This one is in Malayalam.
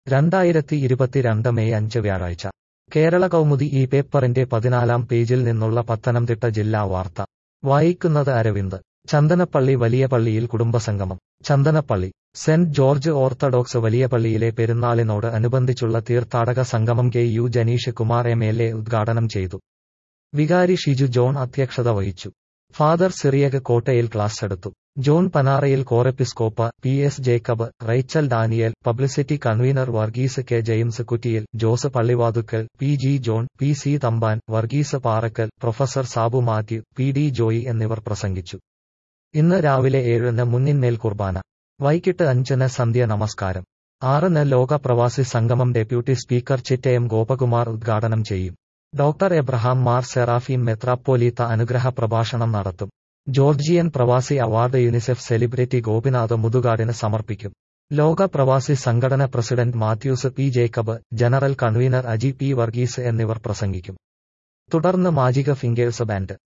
രണ്ടായിരത്തി ഇരുപത്തിരണ്ട് മെയ് അഞ്ച് വ്യാഴാഴ്ച കേരള കൗമുദി ഈ പേപ്പറിന്റെ പതിനാലാം പേജിൽ നിന്നുള്ള പത്തനംതിട്ട ജില്ലാ വാർത്ത വായിക്കുന്നത് അരവിന്ദ് ചന്ദനപ്പള്ളി വലിയ പള്ളിയിൽ കുടുംബസംഗമം ചന്ദനപ്പള്ളി സെന്റ് ജോർജ് ഓർത്തഡോക്സ് വലിയ പള്ളിയിലെ പെരുന്നാളിനോട് അനുബന്ധിച്ചുള്ള തീർത്ഥാടക സംഗമം K U Janeesh Kumar M L A ഉദ്ഘാടനം ചെയ്തു വികാരി ഷിജു ജോൺ അധ്യക്ഷത വഹിച്ചു ഫാദർ സിറിയക് കോട്ടയിൽ ക്ലാസ് എടുത്തു ജോൺ പനാറയിൽ കോറെപ്പിസ്കോപ്പ P S Jacob Rachel Daniel publicity convener Varghese K James Kuttiyil Jose Pallivathukkal P G John P C Thampan Varghese Parakkal professor Sabu Mathew P D Joy എന്നിവർ പ്രസംഗിച്ചു ഇന്ന് രാവിലെ ഏഴിന് മുന്നിന്മേൽ കുർബാന വൈകിട്ട് അഞ്ചിന് സന്ധ്യ നമസ്കാരം ആറിന് ലോക പ്രവാസി സംഗമം ഡെപ്യൂട്ടി സ്പീക്കർ ചിറ്റയം ഗോപകുമാർ ഉദ്ഘാടനം ചെയ്യും ഡോക്ടർ എബ്രഹാം മാർ സെറാഫീം മെത്രാപ്പോലീത്ത അനുഗ്രഹ പ്രഭാഷണം നടത്തും ജോർജിയൻ പ്രവാസി അവാർഡ് യുനിസെഫ് സെലിബ്രിറ്റി ഗോപിനാഥ് മുതുകാടിന് സമർപ്പിക്കും ലോക പ്രവാസി സംഘടന president Mathews P Jacob general convener Aji P Varghese എന്നിവർ പ്രസംഗിക്കും തുടർന്ന് മാജിക ഫിംഗേഴ്സ് ബാൻഡ്